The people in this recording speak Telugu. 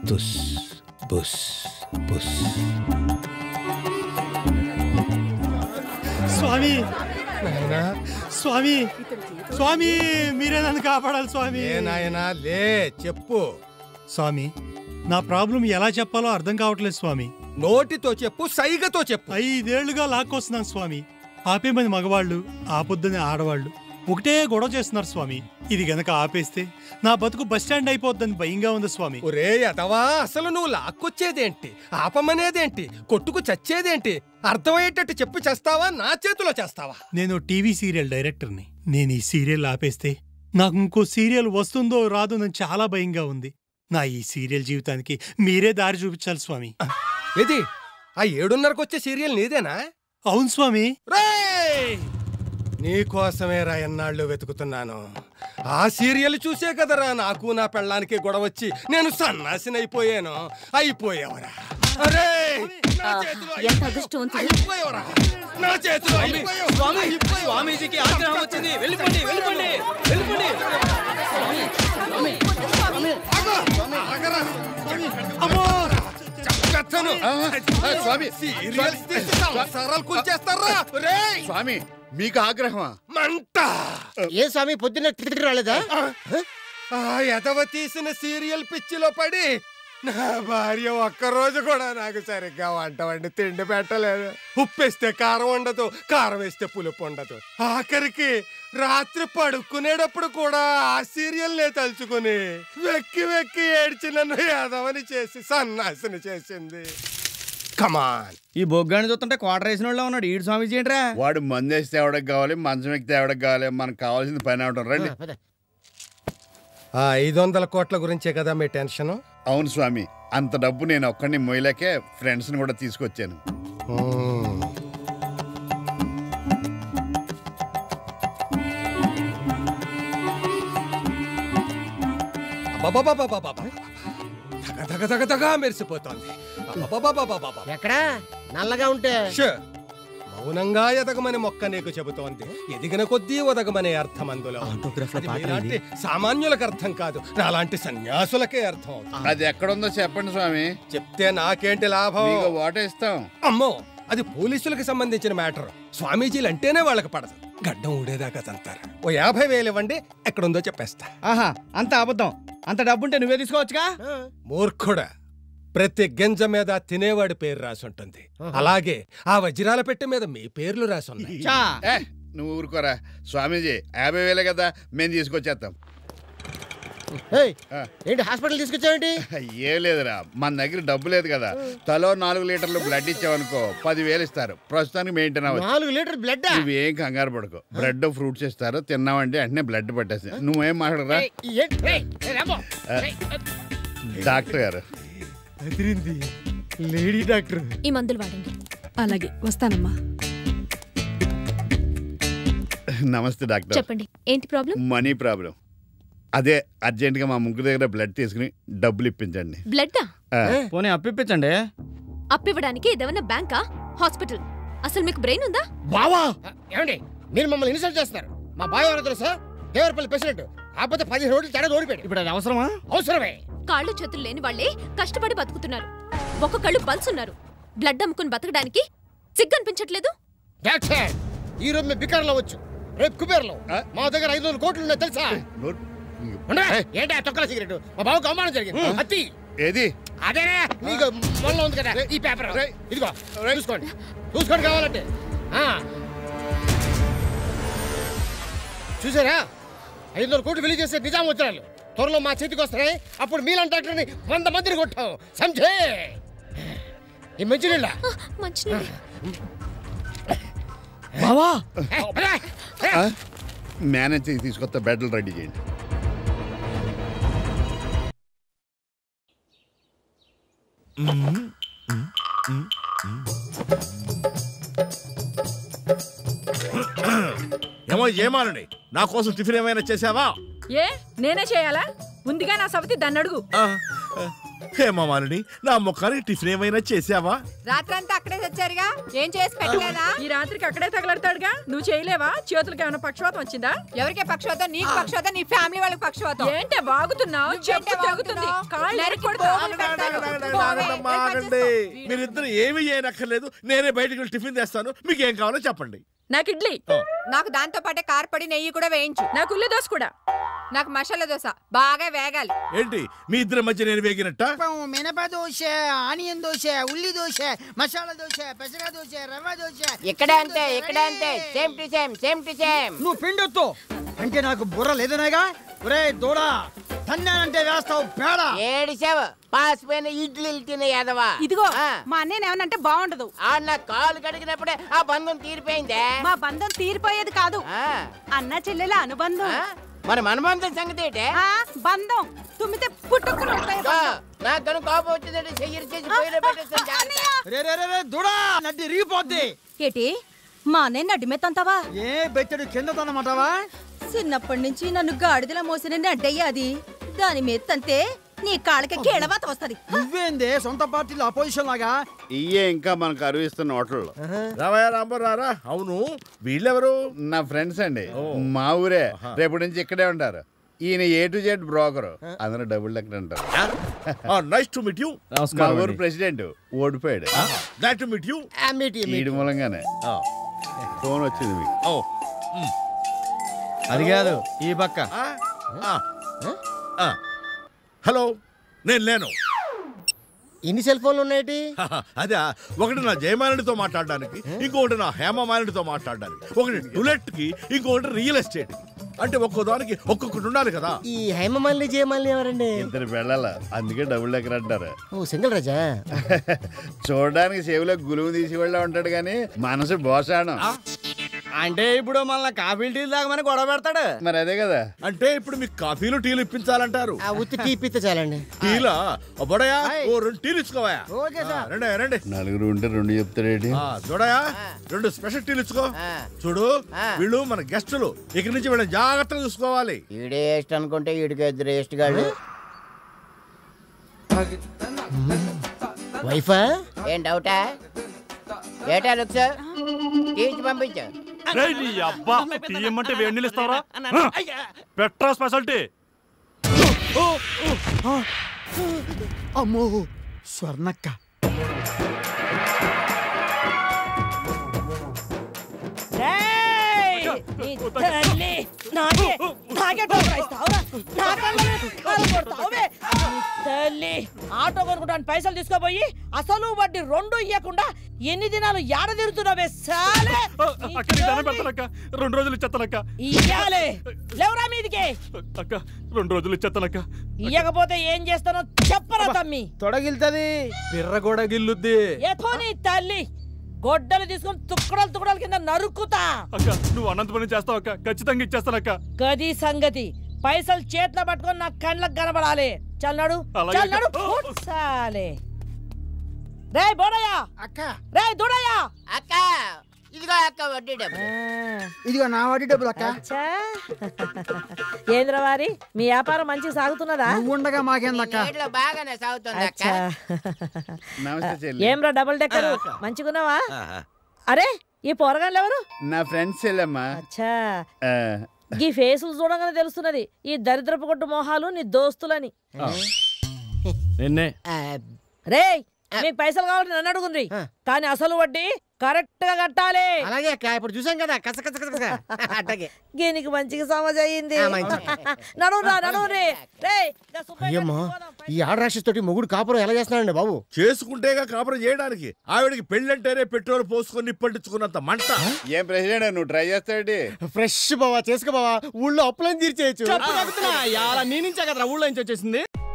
తుస్ బుస్ బుస్ స్వామి స్వామి స్వామి మీరే నన్ను కాపాడాలి స్వామి ఏ నాయనా లే చెప్పు స్వామి నా ప్రాబ్లం ఎలా చెప్పాలో అర్థం కావట్లేదు స్వామి నోటితో చెప్పు సైగతో చెప్పు ఐదేళ్లుగా లాక్కొస్తున్నాను స్వామి ఆపేమని మగవాళ్ళు ఆపొద్దని ఆడవాళ్ళు ఒకటే గొడవ చేస్తున్నారు స్వామి ఇది గనక ఆపేస్తే నా బతుకు బస్ స్టాండ్ అయిపోద్దని భయంగా ఉంది స్వామి ఒరే అదవా అసలు నువ్వు లాక్కొచ్చేదేంటి ఆపమనేదేంటి కొట్టుకు చచ్చేదేంటి అర్థమయ్యేటట్టు చెప్పి చేస్తావా నా చేతిలో చేస్తావా నేను టీవీ సీరియల్ డైరెక్టర్ని నేను ఈ సీరియల్ ఆపేస్తే నాకు ఇంకో సీరియల్ వస్తుందో రాదో అని చాలా భయంగా ఉంది నా ఈ సీరియల్ జీవితానికి మీరే దారి చూపించాలి స్వామి ఇది ఆ ఏడున్నరకు వచ్చే సీరియల్ నీదేనా అవును స్వామి రేయ్! నీకోసమే రా ఎన్నాళ్ళు వెతుకుతున్నాను ఆ సీరియల్ చూసే కదరా నాకు నా పెళ్ళానికి గొడవ వచ్చి నేను సన్నాసినైపోయాను అయిపోయావరా అరే నా చేతిలో ఎంత అదృష్టవంతుడు. అయిపోయావురా. నా చేతిలో అయిపోయావు. అయిపోయావు. స్వామీజీకి ఆగ్రహం వచ్చింది వెళ్ళిపోండి వెళ్ళిపోండి వెళ్ళిపోండి ఆగరా. చంపేస్తాను. స్వామి సీరియల్స్ తీసి సంసారాలు కూల్చేస్తారా రేయ్! స్వామి మీకు ఆగ్రహమా మంట ఏ స్వామి పొద్దున్న టికెట్ రాలేదా ఆ ఎదవ తీసిన సీరియల్ పిచ్చిలో పడి నా భార్య ఒక్కరోజు కూడా నాకు సరిగ్గా వంట వండి తిండి పెట్టలేదు ఉప్పేస్తే కారం ఉండదు కారం వేస్తే పులుపు ఉండదు ఆఖరికి రాత్రి పడుకునేటప్పుడు కూడా ఆ సీరియల్ నే తలుచుకుని వెక్కి వెక్కి ఏడ్చి నన్ను యాదవని చేసి సన్నాసిని చేసింది కమాన్ ఈ బొగ్గాని చూస్తుంటే క్వార్టర్ వేసిన వాళ్ళ ఉన్నాడు ఈడు స్వామీజీ ఏంట్రా వాడు మందేసి తేవడానికి కావాలి మంచం ఎక్కి తేవడానికి కావాలి మనకు కావాల్సింది పని అవడం రండి ఆ ఐదు వందల కోట్ల గురించే కదా మీ టెన్షన్ అవును స్వామి అంత డబ్బు నేను ఒక్కడిని మొయ్యలేకే ఫ్రెండ్స్ని కూడా తీసుకొచ్చాను అబ్బబ్బబ్బబ్బబ్బబ్బ. తగ తగ తగ తగ మెరిసిపోతోంది అబ్బబ్బబ్బబ్బబ్బబ్బ. ఎక్కడా నల్లగా ఉంటే ష్. మౌనంగా ఎదగమని మొక్క నీకు చెబుతోంది ఎదిగిన కొద్దీ ఒదగమనే అర్థం అందులో అది మీలాంటి సామాన్యులకు అర్థం కాదు నాలాంటి సన్యాసులకే అర్థం అవుతుంది అది ఎక్కడుందో చెప్పండి స్వామి చెప్తే నాకేంటి లాభం మీకు ఓట ఇస్తాం అమ్మో అది పోలీసులకు సంబంధించిన మ్యాటర్ స్వామీజీలు అంటేనే వాళ్ళకి పడదు గడ్డం ఊడేదాకా తంతారు ఓ యాభై వేలు ఇవ్వండి ఎక్కడుందో చెప్పేస్తా ఆహా అంత అబద్ధం అంత డబ్బుంటే నువ్వే తీసుకోవచ్చుగా మూర్ఖుడా ప్రతి గింజ మీద తినేవాడి పేరు రాసుంటుంది అలాగే ఆ వజ్రాల పెట్టె మీద మీ పేర్లు రాసున్నాయి చా ఏ నువ్వు ఊరుకోరా స్వామీజీ యాభై వేలే కదా మేము తీసుకొచ్చేస్తాం ఏయ్, ఆ. ఏంటి హాస్పిటల్ తీసుకొచ్చావేంటి ఏం లేదురా మన దగ్గర డబ్బు లేదు కదా తలో నాలుగు లీటర్లు బ్లడ్ ఇచ్చావనుకో పదివేలు ఇస్తారు ప్రస్తుతానికి మెయింటైన్ అవ్వచ్చు నాలుగు లీటర్ బ్లడ్ నువ్వేం కంగారు పడుకో బ్రెడ్ ఫ్రూట్స్ ఇస్తారు తిన్నావంటే వెంటనే బ్లడ్ పట్టేసి నువ్వేం మాట్లాడరా డాక్టర్ గారు లేడీ డాక్టర్ ఈ మందులు వాడండి అలాగే వస్తానమ్మా నమస్తే డాక్టర్ చెప్పండి ఏంటి ప్రాబ్లం మనీ ప్రాబ్లం అదే అర్జెంటుగా మా ముగ్గురు దగ్గర బ్లడ్ తీసుకుని డబ్బులు ఇప్పించండి బ్లడ్డా ఆ, పోనీ అప్పిప్పించండి అప్పివ్వడానికి ఇదేమన్నా బ్యాంకా హాస్పిటల్ అసలు మీకు బ్రెయిన్ ఉందా బావా ఏమండి మీరు మమ్మల్ని ఇన్సల్ట్ చేస్తున్నారు మా బాయ్ ఎవరో తెలుసా దేవరపల్లి ప్రెసిడెంట్ కాకపోతే పదిహేను రోజులు తేడా ఓడిపోయాడు ఇప్పుడు అది అవసరమా అవసరమే కాళ్ళు చేతులు లేని వాళ్ళే కష్టపడి బతుకుతున్నారు ఒక్కొక్కళ్ళు పల్స్ ఉన్నారు బ్లడ్ అమ్ముకుని బతకడానికి సిగ్గనిపించట్లేదు డాక్టర్ ఈ రోజు మేము బికార్లో వచ్చు రేపు కుబేర్లో మా దగ్గర ఐదు వందల కోట్లు ఉన్నాయి తెలుసా నోట్- ఉండవే? ఏంటి ఆ తొక్కల సిగరెట్ మా బావకు అవమానం జరిగింది అత్తి ఏది అదేనే నీకు మొన్న ఉంది కదా ఈ పేపర్ ఇదిగో చూసుకోండి చూసుకోండి కావాలంటే ఆ. చూసారా ఐదు వందల కోట్లు వెళ్లి చేసే నిజాం వచ్చారు త్వరలో మా చేతికి వస్తాయి అప్పుడు మీలాంటి డాక్టర్ని వంద మందిని కొట్టాం సంజే ఈ మంచినీళ్ళ ఆ, మంచినీళ్ళు బావా ఆ? మేనేజ్ తీసుకొస్తా బెడ్లు రెడీ చేయండి ఏమో ఏమానండి నా కోసం టిఫిన్ ఏమైనా చేసావా ఏ నేనే చేయాలా ఉందిగా నా సవతి దాన్ని అడుగు హేమమాలిని నా ముఖానికి టిఫిన్ ఏమైనా చేసావా రాత్రంతా అక్కడే తెచ్చారుగా ఏం చేసి పెట్టలేదా ఈ రాత్రికి అక్కడే తగలడతాడుగా నువ్వు చేయలేవా చేతులకి ఏమైనా పక్షవాతం వచ్చిందా ఎవరికే పక్షవాతం నీకు పక్షవాతం నీ ఫ్యామిలీ వాళ్ళకి పక్షవాతం ఏంటే బాగుతున్నావు నువ్వేంటే చెప్పు తెగుతుంది వాగుతున్నావు? కాళ్ళు నరికి కొడతా. పోగులు పెడతాను. పోవే, ఆగండి, వెళ్ళి ఆగండి. పని చేసుకో. మీరిద్దరు ఏమి చేయనక్కర్లేదు నేనే బయటికి వెళ్ళి టిఫిన్ తెస్తాను మీకు ఏం కావాలో చెప్పండి నాకు ఇడ్లీ నాకు దాంతో పాటే కారపొడి నెయ్యి కూడా వేయించు నాకు ఉల్లి దోశ కూడా నాకు మసాలా దోశ బాగా వేగాలి ఏంటి మీ ఇద్దరి మధ్య నేను వేగినట్ట మినప దోశ ఆనియన్ దోశ ఉల్లి దోశ మసాలా దోశ పెసర దోశ రవ్వ దోశ ఇక్కడ అంతే ఇక్కడ అంతే same to same same to same నువ్వు పిండొద్దు అంటే నాకు బుర్ర లేదనేగా ఒరే దూడా తన్నానంటే వేస్తావు పేడ ఏడిసావు పాసిపోయిన ఇడ్లీలు తినే యాదవా ఇదిగో ఆ. మా అన్నయ్య ఏమనంటే బాగుండదు ఆ నా కాలు కడిగినప్పుడే ఆ బంధం తీరిపోయిందే మా బంధం తీరిపోయేది కాదు ఆ, అన్న చెల్లెల అనుబంధం ఆ? మరి మన బంధం సంగతి ఏంటే ఆ, బంధం తుమ్మితే పుట్టుకుని ఉంటాయి ఇదిగో, నాకు కనుక కోపం వచ్చిందంటే చెయ్యి చేసి పోయిన పెట్టేస్తాను జాగ్రత్త. రే రే రే రే దూడా నడ్డి రిగిపోద్ది ఏటి మా అన్నయ్య నడిమెత్తంతావా ఏ బెచ్చడు కింద తన్నమాటవా చిన్నప్పటి నుంచి నన్ను గాడిదలా మోసిన నడ్డయ్య అది దాని మెత్తంతే నీ కాళ్ళకి కేళవాత వస్తది నువ్వేందే సొంత పార్టీలో అపోజిషన్ లాగా ఇయ్యే ఇంకా మనకు అరువిస్తున్న హోటల్లో రావయ్య రాంబో రారా అవును వీళ్ళెవరు నా ఫ్రెండ్స్ అండి మా ఊరే రేపటి నుంచి ఇక్కడే ఉంటారు ఈయన ఏ టు జెడ్ బ్రోకర్ అందరూ డబుల్ లెక్కన ఉంటారు నైస్ టు మీట్ యూ మా ఊరు ప్రెసిడెంట్ ఓడిపోయాడు నైట్ టు మీట్ యూ ఈడి మూలంగానే ఫోన్ వచ్చింది మీకు అది కాదు ఈ పక్క హలో నేను లేను ఎన్ని సెల్ ఫోన్లు ఉన్నాయేటి అదే ఒకటి నా జయమాలినితో మాట్లాడడానికి ఇంకొకటి నా హేమమాలినితో మాట్లాడడానికి ఒకటి టులెట్ కి ఇంకొకటి రియల్ ఎస్టేట్ కి అంటే ఒక్కో దానికి ఒక్కొక్కటి ఉండాలి కదా ఈ హేమమాలిని జయమాలిని ఎవరండి ఇద్దరు వెళ్ళాల అందుకే డబుల్ లెక్కన అంటారు ఓ సింగిల్ రాజా చూడడానికి సేవులో గురువు తీసి వెళ్ళా ఉంటాడు కానీ మనసు బోసాడం అంటే ఇప్పుడు మళ్ళీ కాఫీ టీ దాకా గొడవ పెడతాడు మరి అదే కదా అంటే ఇప్పుడు మీకు కాఫీలు టీలు ఇప్పించాలంటారు ఆ ఉత్తి టీ పిత్త చాలండి టీలా బొడయా ఓ రెండు టీలు ఇచ్చుకోవా ఓకే సార్ రండి రండి నలుగురు ఉంటే రెండు చెప్తాడేటి ఆ, చూడయా రెండు స్పెషల్ టీలు ఇచ్చుకో ఆ. చూడు వీళ్ళు మన గెస్టులు ఇక్కడి నుంచి వీళ్ళని జాగ్రత్తగా చూసుకోవాలి ఈడే వేస్ట్ అనుకుంటే ఈడికి ఇద్దరు వేస్ట్ గాడు వైఫా ఏం డౌటా ఏటా లుక్స్ తీసి పంపించు అబ్బా తీయమంటే వేడి నీళ్ళు ఇస్తారా పెట్రా స్పెషాలిటీ అమ్మో స్వర్ణక్క తల్లి ఆటో కొనుక్కోడానికి పైసలు తీసుకోపోయి అసలు వడ్డీ రెండు ఇవ్వకుండా ఎన్ని దినాలు ఏడ తిరుగుతున్నావే సాలే అక్క నీకు దండం పెడతానక్క రెండు రోజులు ఇచ్చేస్తానక్క ఇయ్యాలే లేవురా మీదికి అక్క రెండు రోజులు ఇచ్చేస్తానక్క ఇయ్యకపోతే ఏం చేస్తానో చెప్పరా తమ్మి తొడగిల్తది పిర్ర కూడా గిల్లుద్ది ఎథో నీ తల్లి గొడ్డలు తీసుకొని తుక్కడలు తుక్కడల కింద నరుక్కుతా అక్క నువ్వు అనంతపురం చేస్తావు అక్క ఖచ్చితంగా ఇచ్చేస్తానక్క గది సంగతి పైసలు చేతిలో పట్టుకొని నా కళ్ళకు కనబడాలి చల్నాడు అలాగే చల్నాడు అక్క. సాలే రే బోడయ్య అక్క రే దూడయ్య అక్క ఇదిగో అక్క వడ్డీ డబ్బు ఇదిగో నా వాడి డబ్బులు అక్క అచ్చా ఏంద్ర వారి మీ వ్యాపారం మంచిగా సాగుతున్నదా నువ్వు ఉండగా మాకేందక్క నీటిలో బాగానే సాగుతుంది అక్క అచ్చా నమస్తే చెల్లి ఏమ్రా డబుల్ డెక్కర్ మంచిగున్నావా అరే ఈ పోరగాళ్ళు ఎవరు నా ఫ్రెండ్స్ చెల్లమ్మా అచ్చా ఆ, ఈ ఫేసులు చూడగానే తెలుస్తున్నది ఈ దరిద్రపు కొట్టు మొహాలు నీ దోస్తులని నిన్నే రేయ్ మీకు పైసలు కావాలి నన్ను అడుగుండ్రి కానీ అసలు వడ్డీ కరెక్ట్ గా కట్టాలి అలాగే అక్క ఇప్పుడు చూసాం కదా కస కస కస కస. అట్టగే దీనికి మంచిగా సమజ్ అయ్యింది ఆ, మంచి. నడురా నడురే రేయ్ గా సుబ్బయ్య అయ్యమ్మా గారికి పోదాం, పై- ఈ ఆడరాక్షస్ తోటి మొగుడు కాపురం ఎలా చేస్తున్నాడండి బాబు చేసుకుంటేగా కాపురం చేయడానికి ఆవిడకి పెళ్ళంటేనే పెట్రోల్ పోసుకొని నిప్పంటించుకున్నంత మంట ఏం ప్రెసిడెంట్ నువ్వు ట్రై చేస్తావేటి ఫ్రెష్ బావా చేసుకో బావా ఊళ్ళో అప్పులని తీర్చేయచ్చు చెప్పు చెబుతున్నా ఇవాళ నీ నుంచే కదరా ఊళ్ళో నుంచి వచ్చేసింది